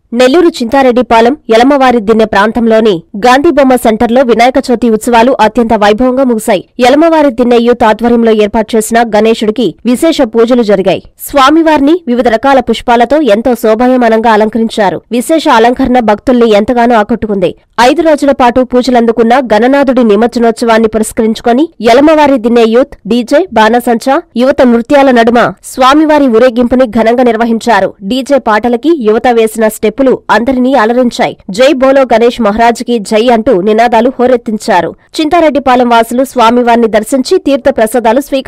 నెల్లూరు చింతారెడ్డిపాలెం యలమవారి దిన్నె ప్రాంతంలోని గాంధీబొమ్మ సెంటర్లో వినాయక చవితి ఉత్సవాలు అత్యంత వైభవంగా ముగిశాయి యలమవారి దిన్నె యూత్ ఆధ్వర్యంలో ఏర్పాటు చేసిన గణేశుడికి విశేష పూజలు జరిగాయి స్వామివారిని వివిధ రకాల పుష్పాలతో ఎంతో శోభాయమానంగా అలంకరించారు విశేష అలంకరణ భక్తుల్ని ఎంతగానో ఆకట్టుకుంది ఐదు రోజుల పాటు పూజలందుకున్న గణనాథుడి నిమజ్జనోత్సవాన్ని పురస్కరించుకొని యలమవారి దిన్నె యూత్ డీజే బాణసంచా యువత నృత్యాల నడుమ స్వామివారి ఊరేగింపుని ఘనంగా నిర్వహించారు డీజే పాటలకి యువత వేసిన స్టెప్పులు అందరినీ అలరించాయి జై బోలో గణేష్ మహారాజ్కి జై అంటూ నినాదాలు హోరెత్తించారు చింతారెడ్డిపాలెం వాసులు స్వామివారిని దర్శించి తీర్థ ప్రసాదాలు స్వీకరించారు